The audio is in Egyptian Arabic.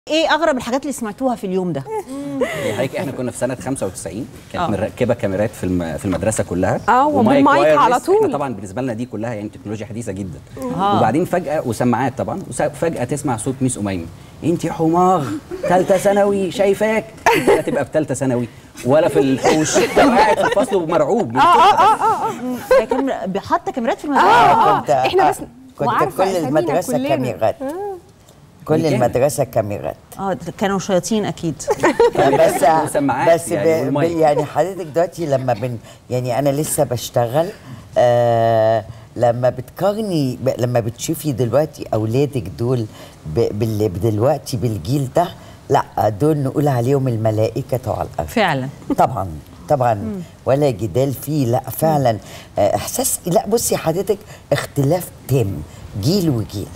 ايه اغرب الحاجات اللي سمعتوها في اليوم ده هي حضرتك احنا كنا في سنه 95 كانت آه. مركبه كاميرات في الم- في المدرسه كلها آه، ومايك وبالمايك وايرلس. على طول. احنا طبعا بالنسبه لنا دي كلها يعني تكنولوجيا حديثه جدا آه. وبعدين فجاه وسماعات طبعا وفجاه تسمع صوت ميس اميمه انت حمار ثالثه ثانوي شايفاك انت لا تبقى في ثالثه ثانوي ولا في الحوش قاعد في الفصل ومرعوب من كده. هي كان حاطه كاميرات في المدرسه آه، كنت إحنا بس- كنت وعارفة كل أسامينا المدرسه كلنا. كاميرات كل بالكامل. المدرسه كاميرات اه كانوا شياطين اكيد بس وسماعات بس يعني يعني, والمايك. يعني حضرتك دلوقتي لما بن يعني انا لسه بشتغل آه لما بتقارني ب- لما بتشوفي دلوقتي اولادك دول ب- بال- دلوقتي بالجيل ده لا دول نقول عليهم الملائكه على الارض فعلا طبعا طبعا ولا جدال فيه لا فعلا آه، احساس لا بصي حضرتك اختلاف تام جيل وجيل